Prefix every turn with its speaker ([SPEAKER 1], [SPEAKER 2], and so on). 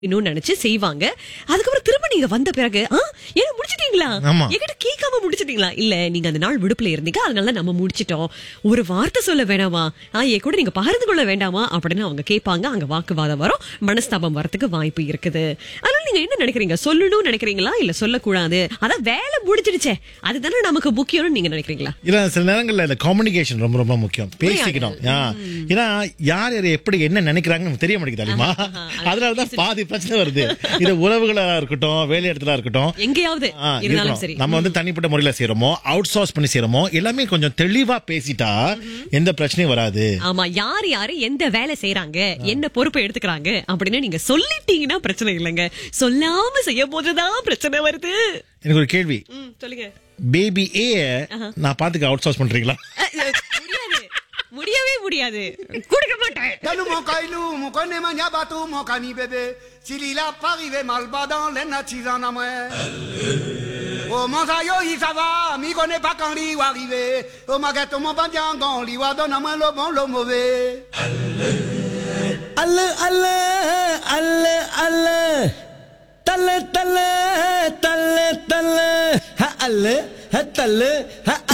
[SPEAKER 1] இன்னும் நினைச்சு செய்வாங்க அதுக்கப்புறம் திரும்ப நீங்க வந்த பிறகு "ஆ, ஏன் முடிச்சிட்டீங்களா
[SPEAKER 2] ஆமா.
[SPEAKER 1] என்கிட்ட கேட்காம முடிச்சிட்டீங்களா இல்ல நீங்க அந்த நாள் விடுப்புல இருந்தீங்க அதனால நம்ம முடிச்சிட்டோம் ஒரு வார்த்தை சொல்ல வேணாமா ஆ, என் கூட நீங்க பகிர்ந்து கொள்ள வேண்டாமா அப்படின்னு அவங்க கேட்பாங்க அங்க வாக்குவாதம் வரும் மனஸ்தாபம் வரதுக்கு வாய்ப்பு இருக்குது அதனால நீங்க என்ன நினைக்கிறீங்க சொல்லணும்னு நினைக்கிறீங்களா இல்ல சொல்லக்கூடாது அதான் வேலை முடிச்சிடுச்சே அதுதானே நமக்கு முக்கியம்னு நீங்க நினைக்கிறீங்களா
[SPEAKER 2] இல்ல சில நேரங்கள்ல இந்த கம்யூனிகேஷன் ரொம்ப ரொம்ப முக்கியம் பேசிக்கணும் ஆ. ஏன்னா யார் யார் எப்படி என்ன நினைக்கிறாங்கன்னு நமக்கு தெரிய மாட்டேங்குது தெரியுமா அதனாலதான் பாதி பிரச்சனை வருது இது உறவுகளா இருக்கட்டும் வேலை இடத்துல இருக்கட்டும்
[SPEAKER 1] எங்கேயாவது
[SPEAKER 2] ஆ,
[SPEAKER 1] இருந்தாலும்
[SPEAKER 2] இருக்கணும்.
[SPEAKER 1] சரி
[SPEAKER 2] நம்ம வந்து தனிப்பட்ட முறையில செய்யறோமோ அவுட் சோர்ஸ் பண்ணி செய்யறோமோ எல்லாமே கொஞ்சம் தெளிவா பேசிட்டா எந்த பிரச்சனையும் வராது
[SPEAKER 1] ஆமா யார் யாரு எந்த வேலை செய்யறாங்க என்ன பொறுப்பை எடுத்துக்கிறாங்க அப்படின்னு நீங்க சொல்லிட்டீங்கன்னா பிரச்சனை இல்லைங்க சொல்லாம செய்யும் போதுதான் பிரச்சனை வருது
[SPEAKER 2] எனக்கு ஒரு கேள்வி
[SPEAKER 1] ம், சொல்லுங்க
[SPEAKER 2] பேபி ஏ நான் பாத்துக்க அவுட் சோர்ஸ் பண்றீங்களா
[SPEAKER 1] அஹ், அஹ், முடியாது முடியவே முடியாது கொடுக்க மாட்டேன்
[SPEAKER 3] Kalu mon kailou, mon kone mania batou, mon cani bébé. S'il il a pas arrivé mal bas dans les natis en amoué. Oh mon sayo, il ça va, mi connaît pas quand il va arriver. Oh ma gâteau, mon bandiangon, li wa donne à moi le bon, le mauvais.
[SPEAKER 4] அல்ல அல்ல அல்ல அல்ல தல்ல தல்ல தல்ல தல்ல ஹ அல்ல ஹ தல்ல ஹ